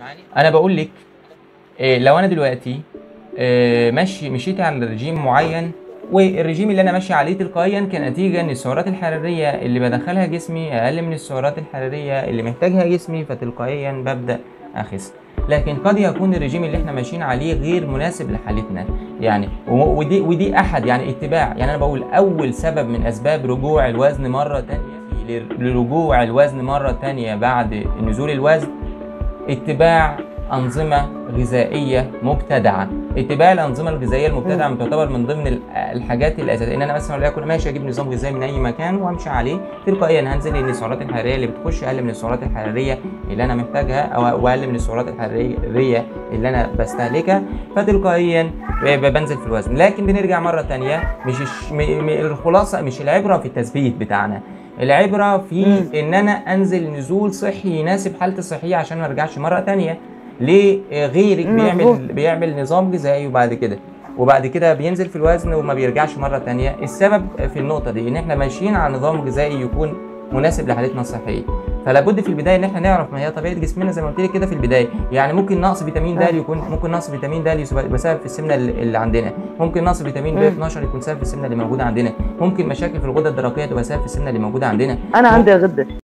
انا بقول لك إيه لو انا دلوقتي إيه ماشي مشيت على رجيم معين والرجيم اللي انا ماشي عليه تلقائيا كنتيجه ان السعرات الحراريه اللي بدخلها جسمي اقل من السعرات الحراريه اللي محتاجها جسمي فتلقائيا ببدا اخس لكن قد يكون الرجيم اللي احنا ماشيين عليه غير مناسب لحالتنا يعني و- ودي ودي احد يعني اتباع يعني انا بقول اول سبب من اسباب رجوع الوزن مره تانية في- لرجوع الوزن مره تانية بعد نزول الوزن اتباع أنظمة غذائية مبتدعة اتباع الأنظمة الغذائية المبتدعة تعتبر من ضمن ال- الحاجات الأساسية إن أنا مثلا وليكن ماشي أجيب نظام غذائي من أي مكان وأمشي عليه تلقائيا هنزل لأن السعرات الحرارية اللي بتخش أقل من السعرات الحرارية اللي أنا محتاجها أو أقل من السعرات الحرارية اللي أنا بستهلكها فتلقائيا ب- بنزل في الوزن لكن بنرجع مرة تانية مش الش- م- م- الخلاصة مش العبرة في التثبيت بتاعنا العبرة في إن أنا أنزل نزول صحي يناسب حالتي الصحية عشان ما أرجعش مرة تانية ليه آه، غيرك مظبوط. بيعمل بيعمل نظام غذائي وبعد كده وبعد كده بينزل في الوزن وما بيرجعش مره تانية السبب في النقطه دي ان احنا ماشيين على نظام غذائي يكون مناسب لحالتنا الصحيه فلا بد في البدايه ان احنا نعرف ما هي طبيعه جسمنا زي ما قلت لك كده في البدايه يعني ممكن نقص فيتامين د يكون ممكن نقص فيتامين د يبقى سبب في السمنه اللي اللي عندنا ممكن نقص فيتامين ب مم. 12 يكون سبب في السمنه اللي موجوده عندنا ممكن مشاكل في الغده الدرقيه تبقى سبب في السمنه اللي موجوده عندنا انا عندي غده